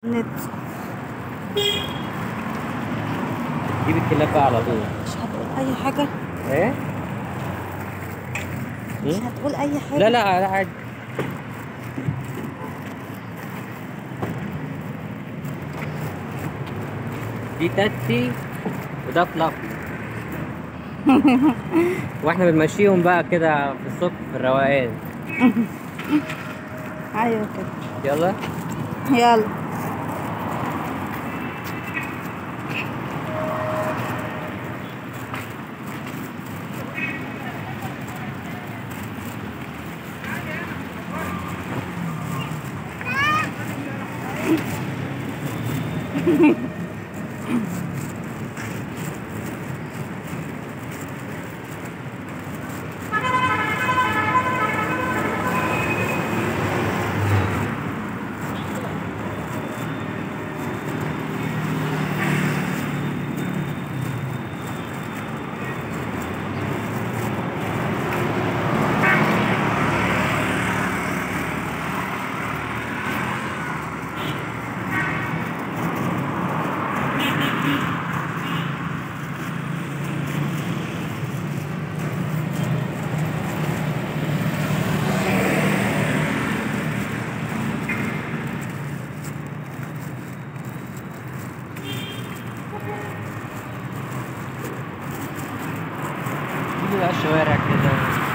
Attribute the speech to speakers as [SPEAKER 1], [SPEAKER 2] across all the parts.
[SPEAKER 1] النت
[SPEAKER 2] جيب الكلاب بقى على طول
[SPEAKER 1] مش هتقول اي حاجة
[SPEAKER 2] ايه؟
[SPEAKER 1] مش
[SPEAKER 2] إيه؟
[SPEAKER 1] هتقول اي حاجة
[SPEAKER 2] لا لا لا عادي دي تاتي وده فلافي واحنا بنمشيهم بقى كده في الصبح في الروقان
[SPEAKER 1] ايوه كده
[SPEAKER 2] يلا
[SPEAKER 1] يلا
[SPEAKER 2] دي بقى الشوارع كده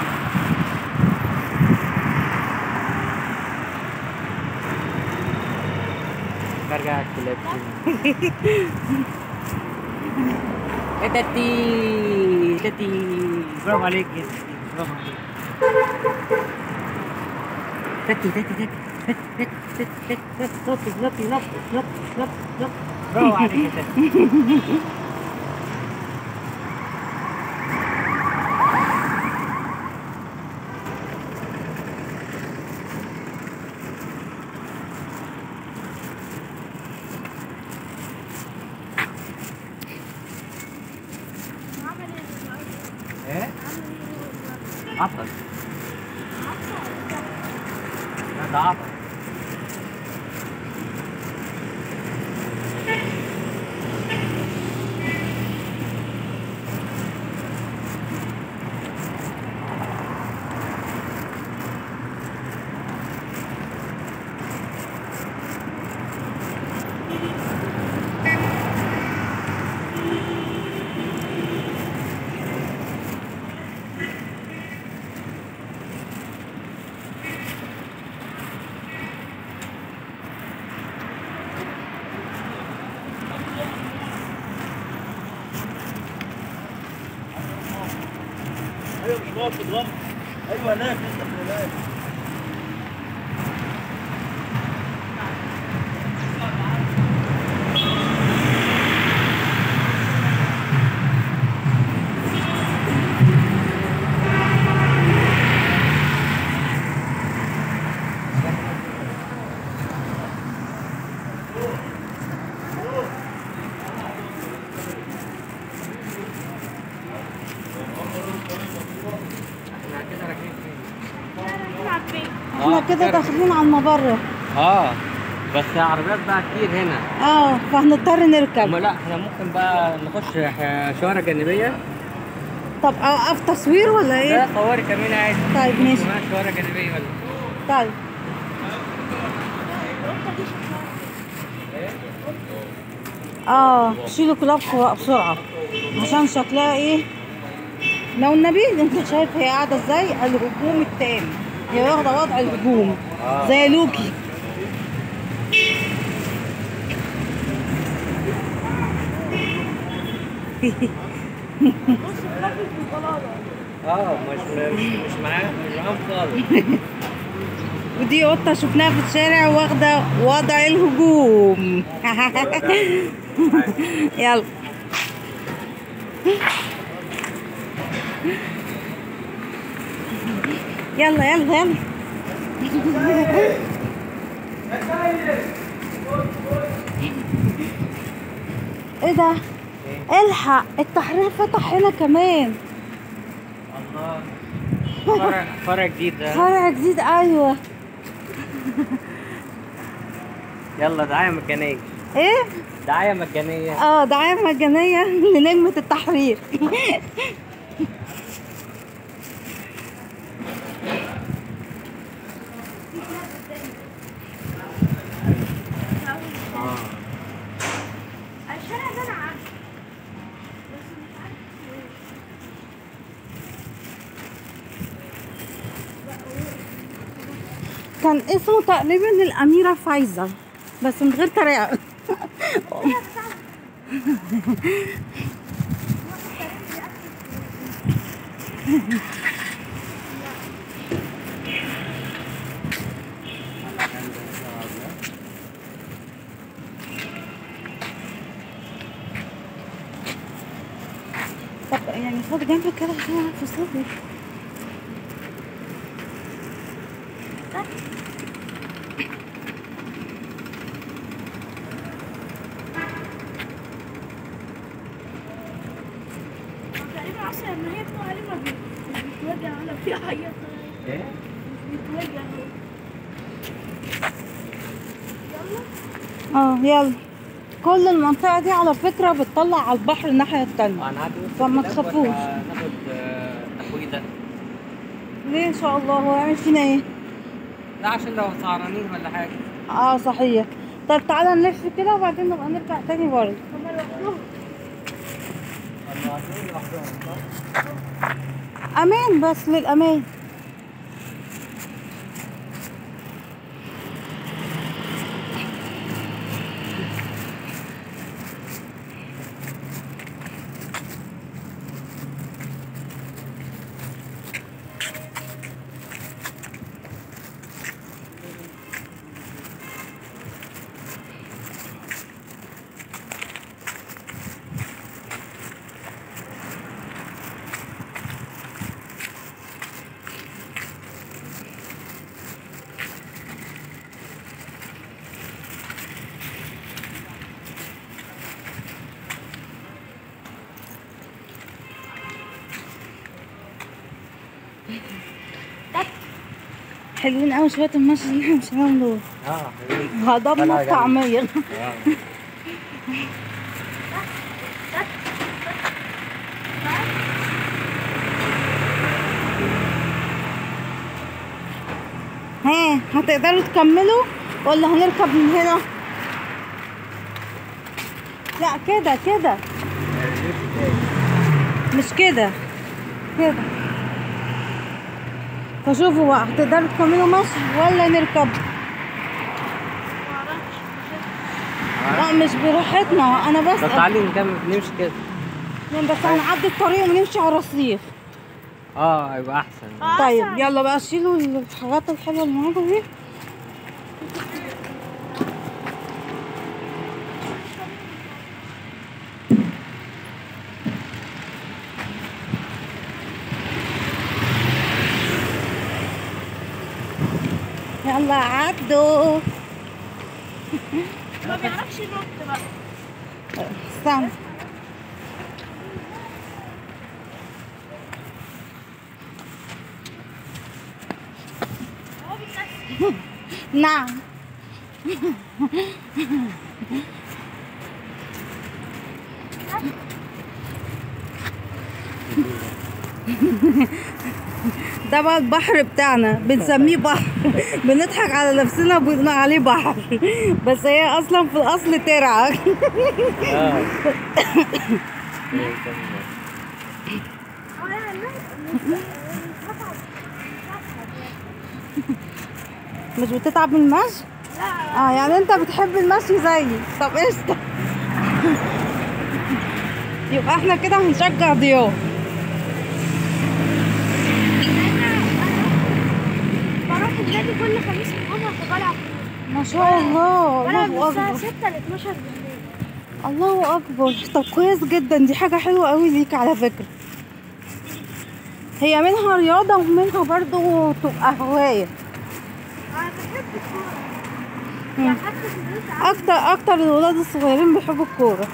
[SPEAKER 2] برجع الكلاب تاني. ايه تاتي تاتي برافو عليك يا تاتي برافو عليك تاتي تاتي تاتي تاتي تاتي تاتي تاتي نطي نطي نطي نطي نطي نطي برافو عليك يا تاتي ايه عطل لا ده عطل
[SPEAKER 3] ايوه مش واقف تضرب ايوه هناك لسه هناك
[SPEAKER 2] احنا كده راكبين فين؟
[SPEAKER 1] احنا كده داخلين على المبرة
[SPEAKER 2] اه بس عربيات بقى كتير هنا
[SPEAKER 1] اه فهنضطر
[SPEAKER 2] أما
[SPEAKER 1] نركب
[SPEAKER 2] لا احنا ممكن بقى نخش ح- شوارع جانبية
[SPEAKER 1] طب اوقف تصوير ولا
[SPEAKER 2] لا
[SPEAKER 1] ايه
[SPEAKER 2] صوري كمان عادي
[SPEAKER 1] طيب ماشي
[SPEAKER 2] كمان شوارع جانبية ولا
[SPEAKER 1] طيب اه شيلوا كلابكم بسرعة عشان شكلها ايه لو النبي انت شايف هي قاعدة ازاي الهجوم التام هي واخدة وضع الهجوم
[SPEAKER 2] آه.
[SPEAKER 1] زي لوكي
[SPEAKER 2] اه مش مش مش معاه مش معاهم خالص
[SPEAKER 1] ودي قطة شفناها في الشارع واخدة وضع الهجوم يلا يلا يلا يلا ايه ده الحق التحرير فتح هنا كمان
[SPEAKER 2] الله فرع فرع جديد ده
[SPEAKER 1] فرع جديد ايوه
[SPEAKER 2] يلا دعاية مجانية
[SPEAKER 1] ايه
[SPEAKER 2] دعاية مجانية
[SPEAKER 1] اه دعاية مجانية لنجمة التحرير
[SPEAKER 2] اه
[SPEAKER 4] الشارع ده انا عارفه بس مش عارف اسمه
[SPEAKER 1] كان اسمه تقريبا الأميرة فايزة بس من غير تريقة طب يعني خد جنبك كده عشان اعرف اصور
[SPEAKER 4] تقريبا اصلا لما هي تقع عليه ما بي- مش بيتوجع ولا بيعيط
[SPEAKER 2] ايه
[SPEAKER 4] مش بيتوجع يلا
[SPEAKER 1] اه يلا كل المنطقة دي على فكرة بتطلع على البحر الناحية التانية
[SPEAKER 2] انا عادي
[SPEAKER 1] فما تخافوش.
[SPEAKER 2] ناخد آه، تحويضة
[SPEAKER 1] ليه ان شاء الله هو هيعمل فينا ايه؟
[SPEAKER 2] لا عشان لو سهرانين ولا حاجة
[SPEAKER 1] اه صحيح طب تعالى نلف كده وبعدين نبقى نرجع تاني برضه
[SPEAKER 4] هما لوحدهم
[SPEAKER 1] امان بس للامان حلوين قوي شوية المشي اللي احنا مشيناهم دول
[SPEAKER 2] اه حبيبي
[SPEAKER 1] هضمنا
[SPEAKER 2] طلع جنب.
[SPEAKER 1] الطعمية
[SPEAKER 2] آه.
[SPEAKER 1] ها هتقدروا تكملوا ولا هنركب من هنا؟ لا كده كده مش كده كده فشوفوا بقى هتقدروا تكملوا مشي ولا نركب؟ لا مش براحتنا انا بس
[SPEAKER 2] طب تعالي نكمل نمشي كده
[SPEAKER 1] بس هنعدي الطريق ونمشي على الرصيف
[SPEAKER 2] اه يبقى احسن
[SPEAKER 1] طيب يلا بقى شيلوا الحاجات الحلوه اللي معاكم دي يلا عدوا
[SPEAKER 4] ما بيعرفش ينط بقى
[SPEAKER 1] استنى
[SPEAKER 4] هو بيتنفس
[SPEAKER 1] نعم ده بقى البحر بتاعنا بنسميه بحر بنضحك على نفسنا وبنقول عليه بحر بس هي اصلا في الاصل ترعه
[SPEAKER 2] اه
[SPEAKER 4] هو انا الناس
[SPEAKER 1] مش بتتعب من المشي
[SPEAKER 4] لا
[SPEAKER 1] اه يعني انت بتحب المشي زيي طب قشطه يبقى احنا كده هنشجع ضياء
[SPEAKER 4] بروح النادي كل خميس الجمعة فبلعب
[SPEAKER 1] ما شاء الله
[SPEAKER 4] بلعب من
[SPEAKER 1] الله
[SPEAKER 4] الساعة
[SPEAKER 1] اكبر
[SPEAKER 4] 6 ل 12 بالليل
[SPEAKER 1] الله اكبر طب كويس جدا دي حاجه حلوه قوي ليك على فكره هي منها رياضه ومنها برضو تبقى هوايه
[SPEAKER 4] أنا بحب الكورة
[SPEAKER 1] مم.
[SPEAKER 4] يعني حتى في البيت عندي
[SPEAKER 1] اكتر اكتر الولاد الصغيرين بيحبوا الكوره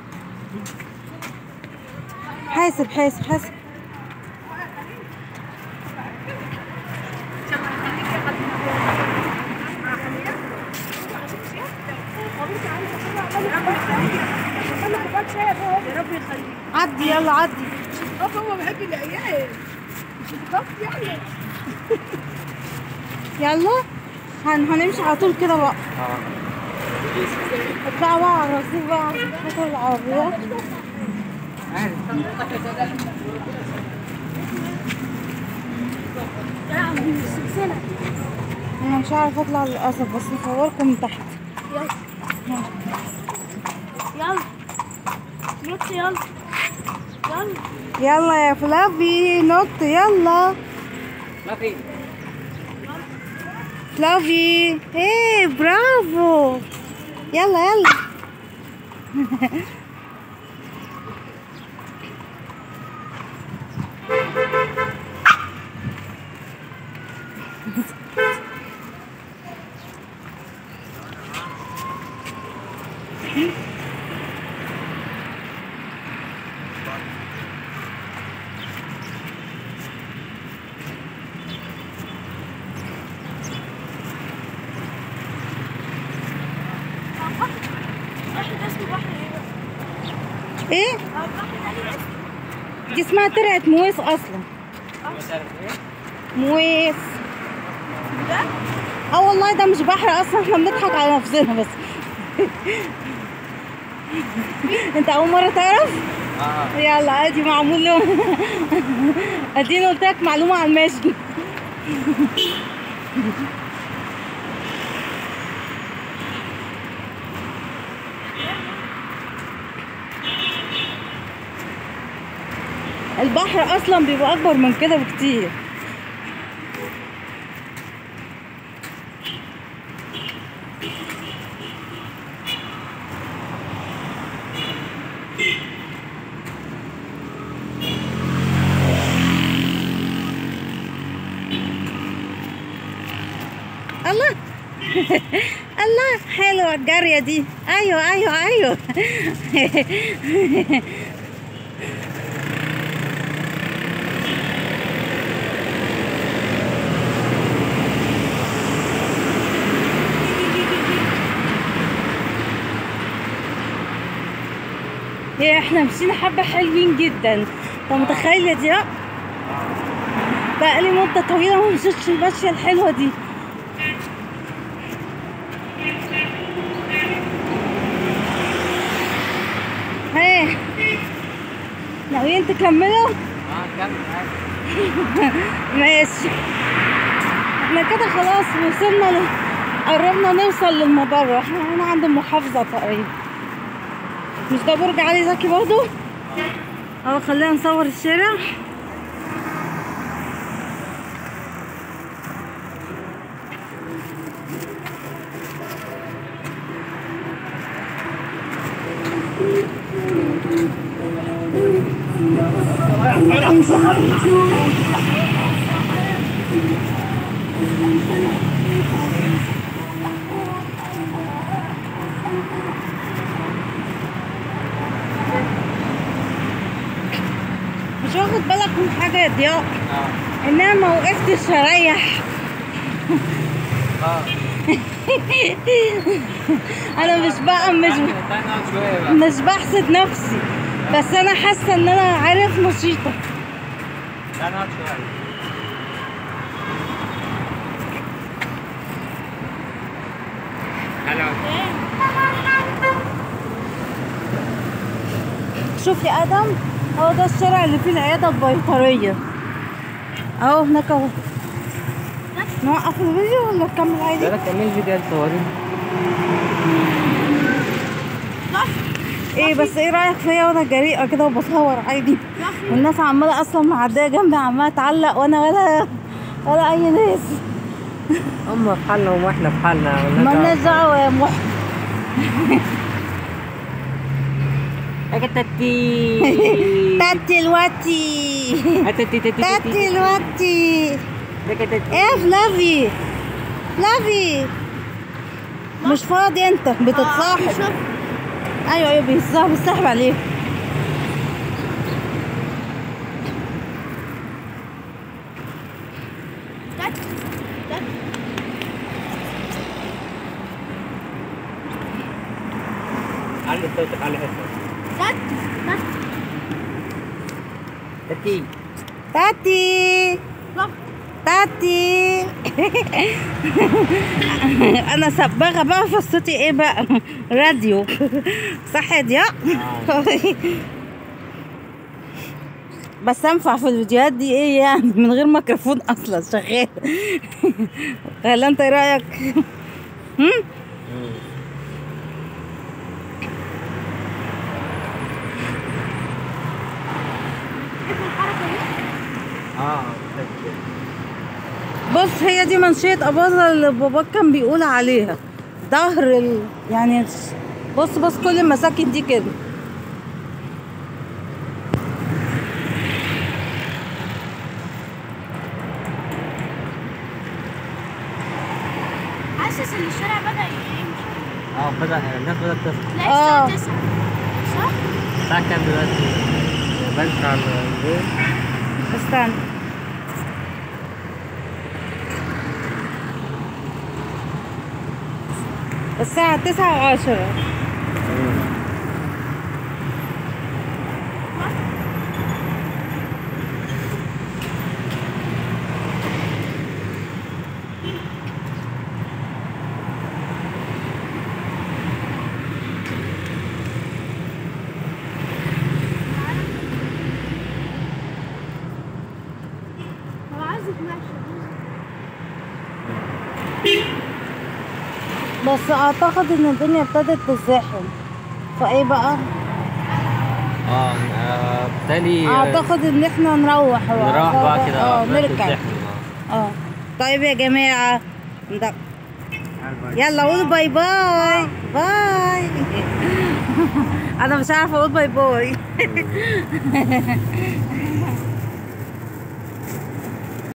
[SPEAKER 1] حاسب حاسب حاسب عدي يلا عدي
[SPEAKER 4] بابا هو بحب العيال مش بتخاف يعني
[SPEAKER 1] يلا هن هنمشي على طول كده بقى
[SPEAKER 2] اه
[SPEAKER 1] اطلعوا بقى على الرصيف بقى عشان خاطر العربيات
[SPEAKER 2] عارف
[SPEAKER 4] لا دي السلسلة
[SPEAKER 1] انا مش عارفه اطلع للاسف بس نصوركم من تحت
[SPEAKER 4] يلا يلا نط يلا يلا
[SPEAKER 1] يلا يا فلافي نط يلا
[SPEAKER 2] ما في
[SPEAKER 1] فلافي ايه برافو يلا يلا
[SPEAKER 4] بحر ده اسمه بحر ايه بقى؟
[SPEAKER 1] ايه
[SPEAKER 4] اه البحر ده ليه اسم
[SPEAKER 1] دي اسمها ترعه مويس اصلا
[SPEAKER 2] مش عارف ايه
[SPEAKER 1] مويس
[SPEAKER 4] ده
[SPEAKER 1] اه والله ده مش بحر اصلا احنا بنضحك على نفسنا بس انت اول مره تعرف
[SPEAKER 2] اه
[SPEAKER 1] يلا ادي معمول له اديني قلت لك معلومه على الماشي البحر اصلا بيبقى اكبر من كده بكتير الله الله حلوة الجارية دي ايوه ايوه ايوه يا احنا مشينا حبة حلوين جدا انت متخيل يا ضياء بقالي مدة طويلة ما مشيتش المشية الحلوة دي ها ناويين تكملوا؟
[SPEAKER 2] اه كمل عادي
[SPEAKER 1] ماشي احنا كده خلاص وصلنا ل... قربنا نوصل للمبرة احنا هنا عند المحافظة تقريبا مش ده برج علي زكي برضو؟ اه خلينا نصور الشارع مش واخد بالك من حاجة يا ضياء
[SPEAKER 2] اه
[SPEAKER 1] ان انا ما وقفتش اريح
[SPEAKER 2] اه
[SPEAKER 1] انا مش بقى مش
[SPEAKER 2] تعالى نقعد شويه بقى
[SPEAKER 1] مش بحسد نفسي بس انا حاسه ان انا عارف نشيطه
[SPEAKER 2] تعالى نقعد شويه تعالى نقعد.
[SPEAKER 1] شوف يا ادم هو ده الشارع اللي فيه العياده البيطريه اهو هناك اهو نوقف الفيديو ولا نكمل عادي
[SPEAKER 2] ده كمل فيديو تصورين
[SPEAKER 1] ايه بس ايه رايك فيا وانا جريئه كده وبصور عادي والناس عماله اصلا معديه جنبي عماله تعلق وانا ولا ولا اي ناس
[SPEAKER 2] هم في حالنا واحنا في حالنا
[SPEAKER 1] مالناش دعوه يا مح
[SPEAKER 2] تاتي
[SPEAKER 1] تاتي الواتي
[SPEAKER 2] تاتي تاتي
[SPEAKER 1] تاتي الواتي
[SPEAKER 2] تاتي
[SPEAKER 1] ايه فلافي فلافي مش فاضي انت بتتصاحب ايوه ايوه بيتصاحب بيتصاحب عليه
[SPEAKER 4] تك تك
[SPEAKER 2] علي صوتك علي صوتك
[SPEAKER 4] تك تك
[SPEAKER 2] تاتي
[SPEAKER 1] تاتي تاتي انا صباغه بقى فصتي ايه بقى راديو صح يا ضياء بس انفع في الفيديوهات دي ايه يعني من غير ميكروفون اصلا شغال ولا انت ايه رايك هم؟
[SPEAKER 2] اه
[SPEAKER 1] بص هي دي منشية أباظة اللي باباك كان بيقول عليها ظهر ال... يعني بص بص كل المساكن دي كده
[SPEAKER 4] حاسس ان الشارع بدأ يمشي
[SPEAKER 2] اه بدأ الناس بدأت تصحى
[SPEAKER 4] لا
[SPEAKER 1] آه.
[SPEAKER 4] الساعة 9 صح؟
[SPEAKER 2] الساعة كام دلوقتي؟ بنسى على الجول
[SPEAKER 1] استنى الساعة تسعة وعشرة
[SPEAKER 4] هو عايز يتمشى
[SPEAKER 1] بس أعتقد إن الدنيا ابتدت تزدحم فإيه بقى؟
[SPEAKER 2] اه آه، بالتالي آه،
[SPEAKER 1] أعتقد إن إحنا نروح بقى
[SPEAKER 2] نروح بقى كده
[SPEAKER 1] اه
[SPEAKER 2] دلوقتي
[SPEAKER 1] نركب
[SPEAKER 2] الزحمة.
[SPEAKER 1] اه طيب يا جماعة ده
[SPEAKER 2] آه.
[SPEAKER 1] يلا قولوا باي باي باي انا مش عارفه اقول باي باي